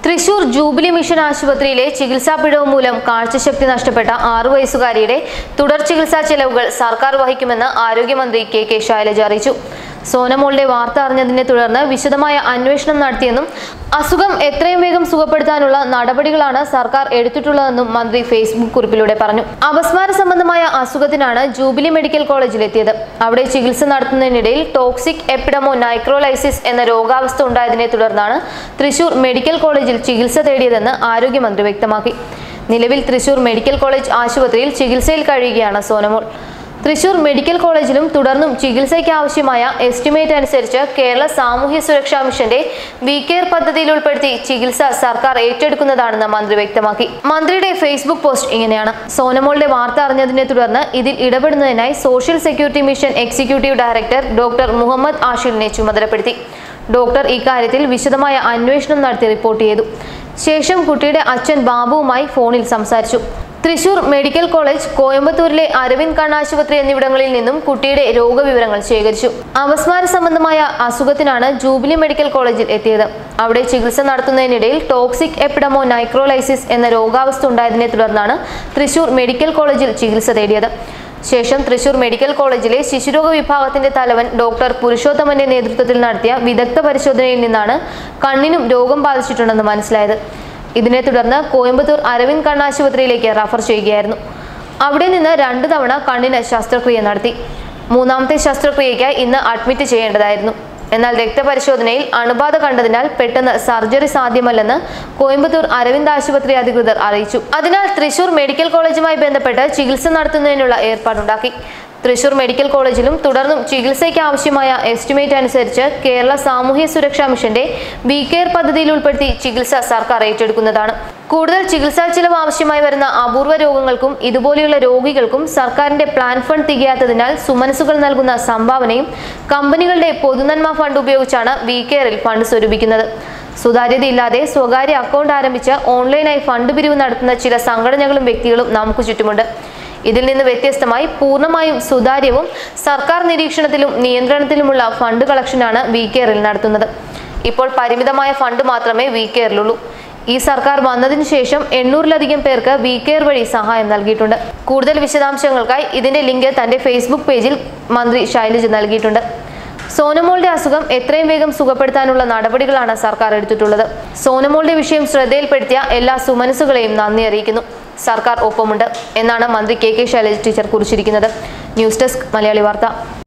Thrissur jubilee mission ആശുപത്രിയിലെ ചികിത്സാ പിഴവ് മൂലം കാഴ്ചശക്തി നഷ്ടപ്പെട്ട ആറു വയസ്സുകാരിയുടെ തുടർ ചികിത്സാ ചെലവുകൾ സർക്കാർ വഹിക്കുമെന്ന് ആരോഗ്യമന്ത്രി കെ കെ ശൈലജ അറിയിച്ചു സോനമോളുടെ വാർത്ത അറിഞ്ഞതിനെ തുടർന്ന് വിശദമായ അന്വേഷണം നടത്തിയെന്നും അസുഖം എത്രയും വേഗം സുഖപ്പെടുത്താനുള്ള നടപടികളാണ് സർക്കാർ എടുത്തിട്ടുള്ളതെന്നും മന്ത്രി ഫേസ്ബുക്ക് കുറിപ്പിലൂടെ പറഞ്ഞു അപസ്മാര സംബന്ധമായ അസുഖത്തിനാണ് ജൂബിലി മെഡിക്കൽ കോളേജിലെത്തിയത് അവിടെ ചികിത്സ നടത്തുന്നതിനിടയിൽ ടോക്സിക് എപ്പിഡമോ നൈക്രോലൈസിസ് എന്ന രോഗാവസ്ഥ ഉണ്ടായതിനെ തുടർന്നാണ് തൃശൂർ മെഡിക്കൽ കോളേജിൽ ചികിത്സ തേടിയതെന്ന് ആരോഗ്യമന്ത്രി വ്യക്തമാക്കി നിലവിൽ തൃശൂർ മെഡിക്കൽ കോളേജ് ആശുപത്രിയിൽ ചികിത്സയിൽ കഴിയുകയാണ് സോനമോൾ തൃശൂർ മെഡിക്കൽ കോളേജിലും തുടർന്നും ചികിത്സയ്ക്ക് ആവശ്യമായ എസ്റ്റിമേറ്റ് അനുസരിച്ച് കേരള സാമൂഹ്യ സുരക്ഷാ മിഷന്റെ വി കെയർ പദ്ധതിയിൽ ഉൾപ്പെടുത്തി ചികിത്സ സർക്കാർ ഏറ്റെടുക്കുന്നതാണെന്ന് മന്ത്രി വ്യക്തമാക്കി മന്ത്രിയുടെ ഫേസ്ബുക്ക് പോസ്റ്റ് ഇങ്ങനെയാണ് സോനമോളുടെ വാർത്ത അറിഞ്ഞതിനെ തുടർന്ന് ഇതിൽ ഇടപെടുന്നതിനായി social security mission executive director doctor Muhammad ആഷിലിനെ ചുമതലപ്പെടുത്തി ഡോക്ടർ ഇക്കാര്യത്തിൽ വിശദമായ അന്വേഷണം നടത്തി റിപ്പോർട്ട് ചെയ്തു ശേഷം കുട്ടിയുടെ അച്ഛൻ ബാബുവുമായി ഫോണിൽ സംസാരിച്ചു തൃശൂർ മെഡിക്കൽ കോളേജ് കോയമ്പത്തൂരിലെ അരവിന്ദ് കണ്ണാശുപത്രി എന്നിവിടങ്ങളിൽ നിന്നും കുട്ടിയുടെ രോഗവിവരങ്ങൾ ശേഖരിച്ചു അപസ്മാര സംബന്ധമായ അസുഖത്തിനാണ് ജൂബിലി മെഡിക്കൽ കോളേജിൽ എത്തിയത് അവിടെ ചികിത്സ നടത്തുന്നതിനിടയിൽ ടോക്സിക് എപ്പിഡമോ നൈക്രോലൈസിസ് എന്ന രോഗാവസ്ഥ ഉണ്ടായതിനെ തുടർന്നാണ് തൃശൂർ മെഡിക്കൽ കോളേജിൽ ചികിത്സ തേടിയത് ശേഷം തൃശൂർ മെഡിക്കൽ കോളേജിലെ ശിശുരോഗ വിഭാഗത്തിന്റെ തലവൻ ഡോക്ടർ പുരുഷോത്തമന്റെ നേതൃത്വത്തിൽ നടത്തിയ വിദഗ്ധ പരിശോധനയിൽ നിന്നാണ് കണ്ണിനും രോഗം ബാധിച്ചിട്ടുണ്ടെന്ന് മനസ്സിലായത് ഇതിനെ തുടർന്ന് കോയമ്പത്തൂർ അരവിന്ദ് കണ്ണാശുപത്രിയിലേക്ക് റഫർ ചെയ്യുകയായിരുന്നു അവിടെ നിന്ന് രണ്ടു തവണ കണ്ണിന് ശസ്ത്രക്രിയ നടത്തി മൂന്നാമത്തെ ശസ്ത്രക്രിയയ്ക്ക് ഇന്ന് അഡ്മിറ്റ് ചെയ്യേണ്ടതായിരുന്നു എന്നാൽ രക്തപരിശോധനയിൽ അണുബാധ കണ്ടതിനാൽ പെട്ടെന്ന് സർജറി സാധ്യമല്ലെന്ന് കോയമ്പത്തൂർ അരവിന്ദ് ആശുപത്രി അധികൃതർ അറിയിച്ചു അതിനാൽ തൃശൂർ മെഡിക്കൽ കോളേജുമായി ബന്ധപ്പെട്ട് ചികിത്സ നടത്തുന്നതിനുള്ള ഏർപ്പാടുണ്ടാക്കി തൃശൂർ മെഡിക്കൽ കോളേജിലും തുടർന്നും ചികിത്സയ്ക്ക് ആവശ്യമായ എസ്റ്റിമേറ്റ് അനുസരിച്ച് കേരള സാമൂഹ്യ സുരക്ഷാ മിഷന്റെ ബി കെയർ പദ്ധതിയിൽ ഉൾപ്പെടുത്തി ചികിത്സ സർക്കാർ ഏറ്റെടുക്കുന്നതാണ് കൂടുതൽ ചികിത്സാ ചിലവ് ആവശ്യമായി വരുന്ന അപൂർവ രോഗങ്ങൾക്കും ഇതുപോലെയുള്ള രോഗികൾക്കും സർക്കാരിന്റെ പ്ലാൻ ഫണ്ട് തികയാത്തതിനാൽ സുമനസുകൾ നൽകുന്ന സംഭാവനയും കമ്പനികളുടെ പൊതുനന്മ ഫണ്ട് ഉപയോഗിച്ചാണ് വി കെയറിൽ ഫണ്ട് സ്വരൂപിക്കുന്നത് സുതാര്യതയില്ലാതെ സ്വകാര്യ അക്കൗണ്ട് ആരംഭിച്ച് ഓൺലൈനായി ഫണ്ട് പിരിവ് നടത്തുന്ന ചില സംഘടനകളും വ്യക്തികളും നമുക്ക് ചുറ്റുമുണ്ട് ഇതിൽ നിന്ന് വ്യത്യസ്തമായി പൂർണ്ണമായും സുതാര്യവും സർക്കാർ നിരീക്ഷണത്തിലും നിയന്ത്രണത്തിലുമുള്ള ഫണ്ട് കളക്ഷനാണ് വി കെയറിൽ നടത്തുന്നത് ഇപ്പോൾ പരിമിതമായ ഫണ്ട് മാത്രമേ വി കെയറിലുള്ളൂ ഈ സർക്കാർ വന്നതിന് ശേഷം എണ്ണൂറിലധികം പേർക്ക് വി കെയർ വഴി സഹായം നൽകിയിട്ടുണ്ട് കൂടുതൽ വിശദാംശങ്ങൾക്കായി ഇതിന്റെ ലിങ്ക് തന്റെ ഫേസ്ബുക്ക് പേജിൽ മന്ത്രി ശൈലജ നൽകിയിട്ടുണ്ട് സോനമോളുടെ അസുഖം എത്രയും വേഗം സുഖപ്പെടുത്താനുള്ള നടപടികളാണ് സർക്കാർ എടുത്തിട്ടുള്ളത് സോനമോളുടെ വിഷയം ശ്രദ്ധയിൽപ്പെടുത്തിയ എല്ലാ സുമനസുകളെയും നന്ദി അറിയിക്കുന്നു സർക്കാർ ഒപ്പമുണ്ട് എന്നാണ് മന്ത്രി കെ കെ ശൈലജ ടീച്ചർ കുറിച്ചിരിക്കുന്നത് ന്യൂസ് ഡെസ്ക് മലയാളി വാർത്ത